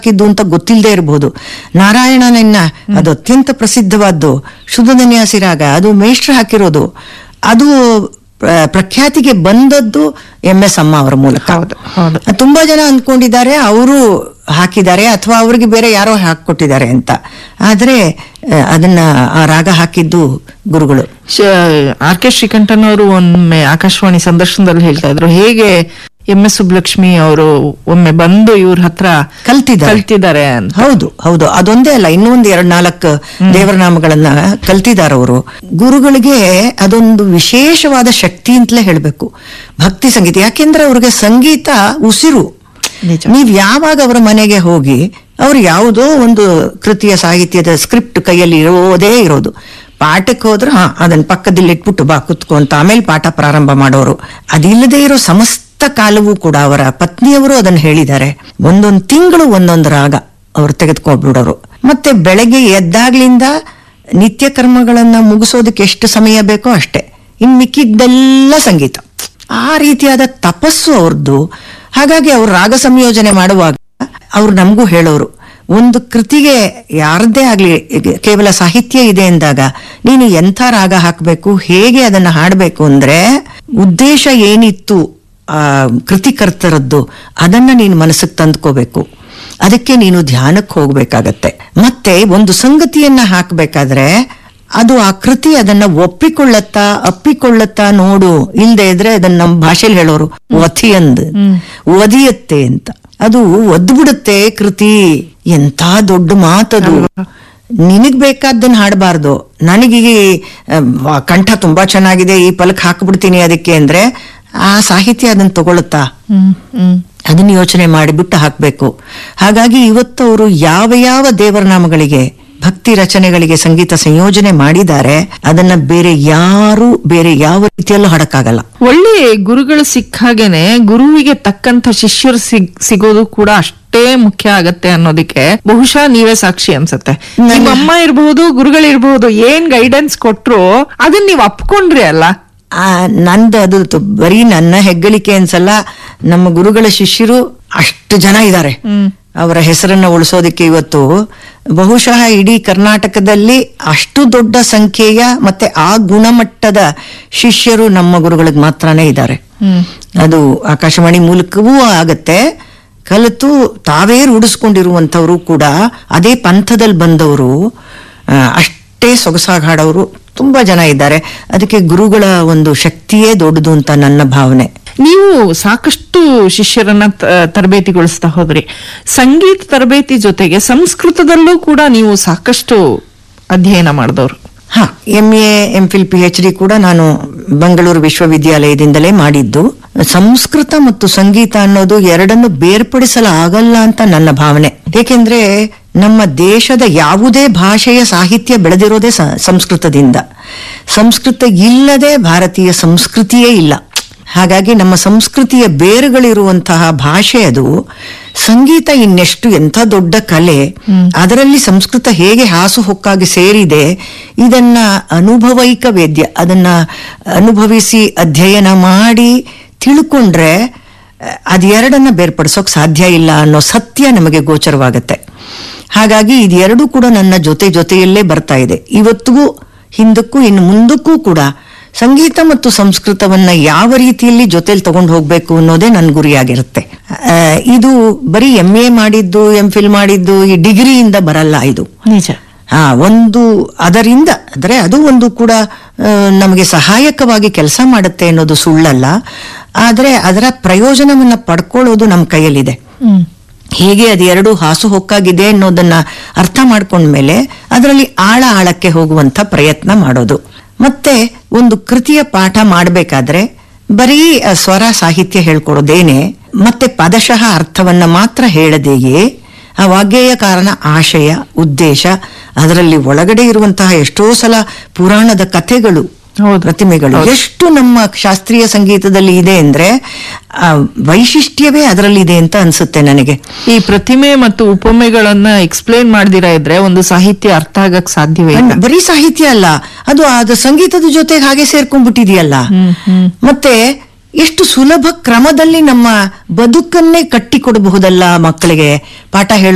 ಹಾಕಿದ್ದು ಅಂತ ಗೊತ್ತಿಲ್ಲದೆ ಇರಬಹುದು ನಾರಾಯಣನನ್ನ ಅದು ಅತ್ಯಂತ ಪ್ರಸಿದ್ಧವಾದ್ದು ಶುದ್ಧನ್ಯಾಸಿ ರಾಗ ಅದು ಮೇಷ್ಟ್ರು ಹಾಕಿರೋದು ಅದು ಪ್ರ- ಪ್ರಖ್ಯಾತಿಗೆ ಬಂದದ್ದು ಎಂ ಎಸ್ ಅಮ್ಮ ಅವರ ಮೂಲಕ ಹೌದು ಹೌದು ತುಂಬಾ ಜನ ಅಂದ್ಕೊಂಡಿದ್ದಾರೆ ಅವರು ಹಾಕಿದ್ದಾರೆ ಅಥವಾ ಅವ್ರಿಗೆ ಬೇರೆ ಯಾರೋ ಹಾಕೊಟ್ಟಿದ್ದಾರೆ ಅಂತ ಆದ್ರೆ ಆ, ಅದನ್ನ ಆ ರಾಗ ಹಾಕಿದ್ದು ಗುರುಗಳು ಆರ್ ಕೆ ಶ್ರೀಕಂಠನ್ ಅವರು ಒಮ್ಮೆ ಆಕಾಶವಾಣಿ ಸಂದರ್ಶನದಲ್ಲಿ ಹೇಳ್ತಾ ಇದ್ರು ಹೇಗೆ ಎಂ ಎಸ್ ಸುಬ್ಲಕ್ಷ್ಮಿ ಅವರು ಒಮ್ಮೆ ಬಂದು ಇವ್ರ ಹತ್ರ ಕಲ್ತಿದ್ದಾರೆ ಕಲ್ತಿದ್ದಾರೆ ಅಂತ ಹೌದು ಹೌದು ಅದೊಂದೇ ಅಲ್ಲ ಇನ್ನೊಂದು ಎರಡ್ ನಾಲ್ಕು ದೇವರ ನಾಮಗಳನ್ನ ಕಲ್ತಿದ್ದಾರೆ ಅವರು ಗುರುಗಳಿಗೆ ಅದೊಂದು ವಿಶೇಷವಾದ ಶಕ್ತಿ ಅಂತಲೇ ಹೇಳ್ಬೇಕು ಭಕ್ತಿ ಸಂಗೀತ ಯಾಕೆಂದ್ರೆ ಅವ್ರಿಗೆ ಸಂಗೀತ ಉಸಿರು ನಿಜ. ನೀವ್ ಯಾವಾಗ ಅವರ ಮನೆಗೆ ಹೋಗಿ ಅವ್ರು ಯಾವುದೋ ಒಂದು ಕೃತಿಯ ಸಾಹಿತ್ಯದ ಸ್ಕ್ರಿಪ್ಟ್ ಕೈಯಲ್ಲಿ ಇರೋದೇ ಇರೋದು ಪಾಠಕ್ಕೆ ಹೋದ್ರೆ ಹಾ ಅದನ್ನ ಪಕ್ಕದಲ್ಲಿ ಇಟ್ಬಿಟ್ಟು ಬಾ ಕುತ್ಕೊ ಅಂತ ಆಮೇಲೆ ಪಾಠ ಪ್ರಾರಂಭ ಮಾಡೋರು ಅದಿಲ್ಲದೆ ಇರೋ ಸಮಸ್ತ ಕಾಲವೂ ಕೂಡ ಅವರ ಪತ್ನಿಯವರು ಅದನ್ನ ಹೇಳಿದ್ದಾರೆ ಒಂದೊಂದು ತಿಂಗಳು ಒಂದೊಂದು ರಾಗ ಅವ್ರು ತೆಗೆದುಕೊಂಡ್ಬಿಡೋರು ಮತ್ತೆ ಬೆಳಗ್ಗೆ ಎದ್ದಾಗ್ಲಿಂದ ನಿತ್ಯ ಕರ್ಮಗಳನ್ನ ಮುಗಿಸೋದಕ್ಕೆ ಎಷ್ಟು ಸಮಯ ಬೇಕೋ ಅಷ್ಟೇ ಇನ್ ಮಿಕ್ಕಿದ್ದೆಲ್ಲ ಸಂಗೀತ ಆ ರೀತಿಯಾದ ತಪಸ್ಸು ಅವ್ರದ್ದು ಹಾಗಾಗಿ ಅವ್ರು ರಾಗ ಸಂಯೋಜನೆ ಮಾಡುವಾಗ ಅವ್ರು ನಮಗೂ ಹೇಳೋರು ಒಂದು ಕೃತಿಗೆ ಯಾರದ್ದೇ ಆಗ್ಲಿ ಈಗ ಕೇವಲ ಸಾಹಿತ್ಯ ಇದೆ ಎಂದಾಗ ನೀನು ಎಂಥ ರಾಗ ಹಾಕಬೇಕು ಹೇಗೆ ಅದನ್ನ ಹಾಡಬೇಕು ಅಂದ್ರೆ ಉದ್ದೇಶ ಏನಿತ್ತು ಆ ಕೃತಿಕರ್ತರದ್ದು ಅದನ್ನ ನೀನು ಮನಸ್ಸಿಗೆ ತಂದ್ಕೋಬೇಕು ಅದಕ್ಕೆ ನೀನು ಧ್ಯಾನಕ್ಕೆ ಹೋಗ್ಬೇಕಾಗತ್ತೆ ಮತ್ತೆ ಒಂದು ಸಂಗತಿಯನ್ನ ಹಾಕ್ಬೇಕಾದ್ರೆ ಅದು ಆ ಕೃತಿ ಅದನ್ನ ಒಪ್ಪಿಕೊಳ್ಳತ್ತಾ ಅಪ್ಪಿಕೊಳ್ಳತ್ತಾ ನೋಡು ಇಲ್ದೇ ಇದ್ರೆ ಅದನ್ನ ನಮ್ಮ ಭಾಷೆಲಿ ಹೇಳೋರು ಒಥಿಯಂದ್ ಒದಿಯತ್ತೆ ಅಂತ ಅದು ಒದ್ಬಿಡುತ್ತೆ ಕೃತಿ ಎಂತ ದೊಡ್ಡ ಮಾತದು ನಿನಗ್ ಬೇಕಾದ್ದನ್ನ ಹಾಡಬಾರ್ದು ನನಗೆ ಕಂಠ ತುಂಬಾ ಚೆನ್ನಾಗಿದೆ ಈ ಪಲಕ್ ಹಾಕ್ಬಿಡ್ತೀನಿ ಅದಕ್ಕೆ ಅಂದ್ರೆ ಆ ಸಾಹಿತ್ಯ ಅದನ್ನ ತಗೊಳುತ್ತಾ ಹ್ಮ್ ಹ್ಮ್ ಅದನ್ನ ಯೋಚನೆ ಮಾಡಿಬಿಟ್ಟು ಹಾಕ್ಬೇಕು ಹಾಗಾಗಿ ಇವತ್ತು ಅವರು ಯಾವ ಯಾವ ದೇವರ ನಾಮಗಳಿಗೆ ಭಕ್ತಿ ರಚನೆಗಳಿಗೆ ಸಂಗೀತ ಸಂಯೋಜನೆ ಮಾಡಿದ್ದಾರೆ ಅದನ್ನ ಬೇರೆ ಯಾರು ಬೇರೆ ಯಾವ ರೀತಿಯಲ್ಲೂ ಹಾಡಕ್ಕಾಗಲ್ಲ ಒಳ್ಳೆ ಗುರುಗಳು ಸಿಕ್ಕಾಗೇನೆ ಗುರುವಿಗೆ ತಕ್ಕಂತ ಶಿಷ್ಯರು ಸಿಗ್ ಸಿಗೋದು ಕೂಡ ಅಷ್ಟೇ ಮುಖ್ಯ ಆಗತ್ತೆ ಅನ್ನೋದಕ್ಕೆ ಬಹುಶಃ ನೀವೇ ಸಾಕ್ಷಿ ಅನ್ಸತ್ತೆ ನಿಮ್ಮ ಅಮ್ಮ ಇರಬಹುದು ಗುರುಗಳಿರ್ಬಹುದು ಏನ್ ಗೈಡೆನ್ಸ್ ಕೊಟ್ರು ಅದನ್ನ ನೀವ್ ಅಪ್ಕೊಂಡ್ರಿ ಅಲ್ಲ ಆ ನಂದು ಅದು ತು- ಬರೀ ನನ್ನ ಹೆಗ್ಗಳಿಕೆ ಅನ್ಸಲ್ಲ ನಮ್ಮ ಗುರುಗಳ ಶಿಷ್ಯರು ಅಷ್ಟು ಜನ ಇದ್ದಾರೆ ಅವರ ಹೆಸರನ್ನ ಉಳಿಸೋದಕ್ಕೆ ಇವತ್ತು ಬಹುಶಃ ಇಡೀ ಕರ್ನಾಟಕದಲ್ಲಿ ಅಷ್ಟು ದೊಡ್ಡ ಸಂಖ್ಯೆಯ ಮತ್ತೆ ಆ ಗುಣಮಟ್ಟದ ಶಿಷ್ಯರು ನಮ್ಮ ಗುರುಗಳಿಗೆ ಮಾತ್ರನೇ ಇದ್ದಾರೆ ಅದು ಆಕಾಶವಾಣಿ ಮೂಲಕವೂ ಆಗತ್ತೆ ಕಲಿತು ತಾವೇ ರೂಢಿಸ್ಕೊಂಡಿರುವಂತವರು ಕೂಡ ಅದೇ ಪಂಥದಲ್ಲಿ ಬಂದವರು ಆ, ಅಷ್ಟೇ ಸೊಗಸಾಗಿ ಹಾಡೋರು ತುಂಬಾ ಜನ ಇದ್ದಾರೆ ಅದಕ್ಕೆ ಗುರುಗಳ ಒಂದು ಶಕ್ತಿಯೇ ದೊಡ್ಡದು ಅಂತ ನನ್ನ ಭಾವನೆ ನೀವು ಸಾಕಷ್ಟು ಶಿಷ್ಯರನ್ನ ತ- ತರಬೇತಿಗೊಳಿಸ್ತಾ ಹೋದ್ರಿ ಸಂಗೀತ ತರಬೇತಿ ಜೊತೆಗೆ ಸಂಸ್ಕೃತದಲ್ಲೂ ಕೂಡ ನೀವು ಸಾಕಷ್ಟು ಅಧ್ಯಯನ ಮಾಡಿದವರು ಹಾ M A M Phil P H D ಕೂಡ ನಾನು ಬೆಂಗಳೂರು ವಿಶ್ವವಿದ್ಯಾಲಯದಿಂದಲೇ ಮಾಡಿದ್ದು ಸಂಸ್ಕೃತ ಮತ್ತು ಸಂಗೀತ ಅನ್ನೋದು ಎರಡನ್ನು ಬೇರ್ಪಡಿಸಲಾಗಲ್ಲ ಅಂತ ನನ್ನ ಭಾವನೆ ಏಕೆಂದ್ರೆ ನಮ್ಮ ದೇಶದ ಯಾವುದೇ ಭಾಷೆಯ ಸಾಹಿತ್ಯ ಬೆಳೆದಿರೋದೇ ಸ- ಸಂಸ್ಕೃತದಿಂದ ಸಂಸ್ಕೃತ ಇಲ್ಲದೆ ಭಾರತೀಯ ಸಂಸ್ಕೃತಿಯೇ ಇಲ್ಲ ಹಾಗಾಗಿ ನಮ್ಮ ಸಂಸ್ಕೃತಿಯ ಬೇರುಗಳಿರುವಂತಹ ಭಾಷೆ ಅದು ಸಂಗೀತ ಇನ್ನೆಷ್ಟು ಎಂಥ ದೊಡ್ಡ ಕಲೆ ಅದರಲ್ಲಿ ಸಂಸ್ಕೃತ ಹೇಗೆ ಹಾಸುಹೊಕ್ಕಾಗಿ ಸೇರಿದೆ ಇದನ್ನ ಅನುಭವೈಕ ವೇದ್ಯ ಅದನ್ನ ಅನುಭವಿಸಿ ಅಧ್ಯಯನ ಮಾಡಿ ತಿಳ್ಕೊಂಡ್ರೆ ಅಹ್, ಅದೆರಡನ್ನ ಬೇರ್ಪಡಿಸೋಕ್ ಸಾಧ್ಯ ಇಲ್ಲ ಅನ್ನೋ ಸತ್ಯ ನಮಗೆ ಗೋಚರವಾಗತ್ತೆ ಹಾಗಾಗಿ ಇದೆರಡೂ ಕೂಡ ನನ್ನ ಜೊತೆ ಜೊತೆಯಲ್ಲೇ ಬರ್ತಾ ಇದೆ ಇವತ್ತಿಗೂ ಹಿಂದಕ್ಕೂ ಇನ್ನು ಮುಂದಕ್ಕೂ ಕೂಡ ಸಂಗೀತ ಮತ್ತು ಸಂಸ್ಕೃತವನ್ನ ಯಾವ ರೀತಿಯಲ್ಲಿ ಜೊತೆಲಿ ತಗೊಂಡು ಹೋಗ್ಬೇಕು ಅನ್ನೋದೇ ನನ್ನ ಗುರಿಯಾಗಿರುತ್ತೆ ಆ, ಇದು ಬರೀ ಎಂ ಎ ಮಾಡಿದ್ದು ಎಂ ಫಿಲ್ ಮಾಡಿದ್ದು ಈ ಡಿಗ್ರಿಯಿಂದ ಬರಲ್ಲ ಇದು ನಿಜ ಹಾ ಒಂದು ಅದರಿಂದ ಅಂದ್ರೆ ಅದು ಒಂದು ಕೂಡ ಆ, ನಮಗೆ ಸಹಾಯಕವಾಗಿ ಕೆಲಸ ಮಾಡುತ್ತೆ ಅನ್ನೋದು ಸುಳ್ಳಲ್ಲ ಆದ್ರೆ ಅದರ ಪ್ರಯೋಜನವನ್ನ ಪಡ್ಕೊಳ್ಳೋದು ನಮ್ಮ ಕೈಯಲ್ಲಿದೆ ಹ್ಮ್ ಹೇಗೆ ಅದೆರಡು ಹಾಸುಹೊಕ್ಕಾಗಿದೆ ಅನ್ನೋದನ್ನ ಅರ್ಥ ಮಾಡ್ಕೊಂಡ್ಮೇಲೆ ಅದರಲ್ಲಿ ಆಳ ಆಳಕ್ಕೆ ಹೋಗುವಂತ ಪ್ರಯತ್ನ ಮಾಡೋದು ಮತ್ತೆ ಒಂದು ಕೃತಿಯ ಪಾಠ ಮಾಡಬೇಕಾದ್ರೆ ಬರೀ ಆ, ಸ್ವರ ಸಾಹಿತ್ಯ ಹೇಳ್ಕೊಡೋದೇನೆ ಮತ್ತೆ ಪದಶಃ ಅರ್ಥವನ್ನ ಮಾತ್ರ ಹೇಳದೆಯೇ ಆ ವಾಗ್ಗೇಯ ಕಾರಣ ಆಶಯ ಉದ್ದೇಶ ಅದರಲ್ಲಿ ಒಳಗಡೆ ಇರುವಂತಹ ಎಷ್ಟೋ ಸಲ ಪುರಾಣದ ಕಥೆಗಳು ಹೌದು. ಪ್ರತಿಮೆಗಳು ಎಷ್ಟು ನಮ್ಮ ಶಾಸ್ತ್ರೀಯ ಸಂಗೀತದಲ್ಲಿ ಇದೆ ಅಂದ್ರೆ ಆ ವೈಶಿಷ್ಟ್ಯವೇ ಅದರಲ್ಲಿ ಇದೆ ಅಂತ ಅನ್ಸುತ್ತೆ ನನಗೆ ಈ ಪ್ರತಿಮೆ ಮತ್ತು ಉಪಮೆಗಳನ್ನ ಎಕ್ಸ್ಪ್ಲೇನ್ ಮಾಡ್ದಿರಾ ಇದ್ರೆ ಒಂದು ಸಾಹಿತ್ಯ ಅರ್ಥ ಆಗಕ್ ಸಾಧ್ಯವೇ ಇಲ್ಲ ಬರೀ ಸಾಹಿತ್ಯ ಅಲ್ಲ ಅದು ಅದು ಸಂಗೀತದ ಜೊತೆಗೆ ಹಾಗೆ ಸೇರ್ಕೊಂಡ್ಬಿಟ್ಟಿದೆಯಲ್ಲ ಮತ್ತೆ ಎಷ್ಟು ಸುಲಭ ಕ್ರಮದಲ್ಲಿ ನಮ್ಮ ಬದುಕನ್ನೇ ಕಟ್ಟಿಕೊಡಬಹುದಲ್ಲ ಮಕ್ಕಳಿಗೆ ಪಾಠ ಹೇಳೋ